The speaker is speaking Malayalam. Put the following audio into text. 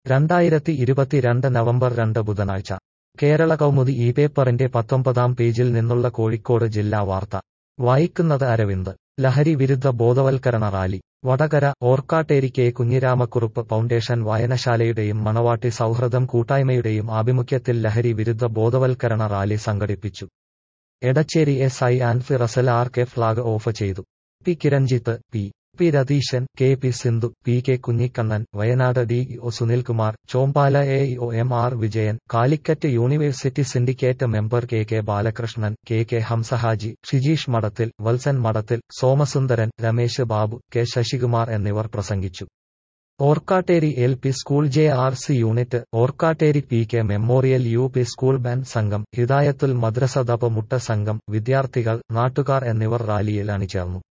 രണ്ടായിരത്തി ഇരുപത്തിരണ്ട് നവംബർ രണ്ട് ബുധനാഴ്ച കേരള കൗമുദി ഈ പേപ്പറിന്റെ പത്തൊമ്പതാം പേജിൽ നിന്നുള്ള കോഴിക്കോട് ജില്ലാ വാർത്ത വായിക്കുന്നത് അരവിന്ദ് ലഹരി വിരുദ്ധ ബോധവൽക്കരണ rally Vadakara Orkkatteri K Kunhiramakkurup foundation വായനശാലയുടെയും മണവാട്ടി സൗഹൃദം കൂട്ടായ്മയുടെയും ആഭിമുഖ്യത്തിൽ ലഹരി വിരുദ്ധ ബോധവൽക്കരണ റാലി സംഘടിപ്പിച്ചു Edacheri S I Anfi Russel R K flag off ചെയ്തു P Kiranjith P P Ratheesan K P Sindhu P K Kunhikannan Wayanad D O Sunilkumar Chombala A O M R Vijayan Calicut university syndicate member K K Balakrishnan K K Hamsahaji Shijeesh Madathil Valsan Madathil Somasundaran Ramesh Babu K Sasikumar എന്നിവർ പ്രസംഗിച്ചു Orkkatteri L P school J R C unit Orkkatteri P K memorial U P school band സംഘം ഹിദായത്തുൽ മദ്രസ ദപ മുട്ട സംഘം വിദ്യാർത്ഥികൾ നാട്ടുകാർ എന്നിവർ റാലിയിൽ അണിചേർന്നു